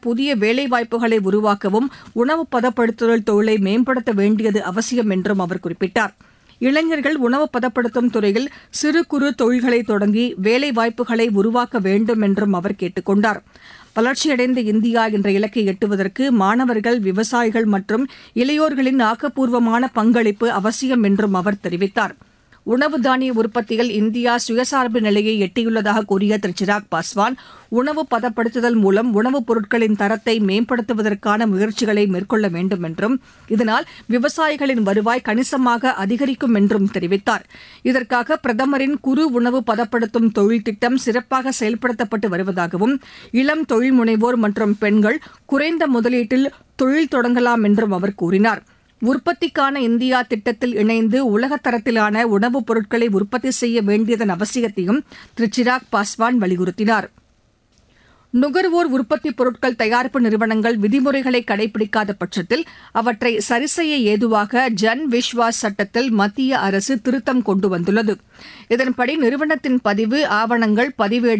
புதிய வேலைவாய்ப்புகளை உருவாக்கவும் உணவு பதப்படுத்துதல் தொழிலை மேம்படுத்த வேண்டியது அவசியம் என்றும் அவர் குறிப்பிட்டார் இளைஞர்கள் உணவு பதப்படுத்தும் துறையில் சிறு குறு தொழில்களை தொடங்கி வேலைவாய்ப்புகளை உருவாக்க வேண்டும் என்றும் அவர் கேட்டுக் கொண்டார் வளர்ச்சியடைந்த இந்தியா என்ற இலக்கை எட்டுவதற்கு மாணவர்கள் விவசாயிகள் மற்றும் இளையோர்களின் ஆக்கப்பூர்வமான பங்களிப்பு அவசியம் என்றும் அவர் தெரிவித்தார் உணவு தானிய உற்பத்தியில் இந்தியா சுயசார்பு நிலையை எட்டியுள்ளதாக கூறிய திரு சிராக் பாஸ்வான் உணவு பதப்படுத்துதல் மூலம் உணவுப் பொருட்களின் தரத்தை மேம்படுத்துவதற்கான முயற்சிகளை மேற்கொள்ள வேண்டும் என்றும் இதனால் விவசாயிகளின் வருவாய் கணிசமாக அதிகரிக்கும் என்றும் தெரிவித்தார் இதற்காக பிரதமரின் குறு உணவு பதப்படுத்தும் தொழில் திட்டம் சிறப்பாக செயல்படுத்தப்பட்டு வருவதாகவும் இளம் தொழில் முனைவோர் மற்றும் பெண்கள் குறைந்த முதலீட்டில் தொழில் தொடங்கலாம் என்றும் அவர் கூறினார் உற்பத்திக்கான இந்தியா திட்டத்தில் இணைந்து உலகத் தரத்திலான உணவுப் பொருட்களை உற்பத்தி செய்ய வேண்டியதன் அவசியத்தையும் திரு சிராக் பாஸ்வான் வலியுறுத்தினார் நுகர்வோர் உற்பத்திப் பொருட்கள் தயாரிப்பு நிறுவனங்கள் விதிமுறைகளை கடைபிடிக்காத பட்சத்தில் அவற்றை சரிசெய்ய ஏதுவாக ஜன் விஸ்வாஸ் சட்டத்தில் மத்திய அரசு திருத்தம் கொண்டு வந்துள்ளது இதன்படி நிறுவனத்தின் பதிவு ஆவணங்கள் பதிவேடு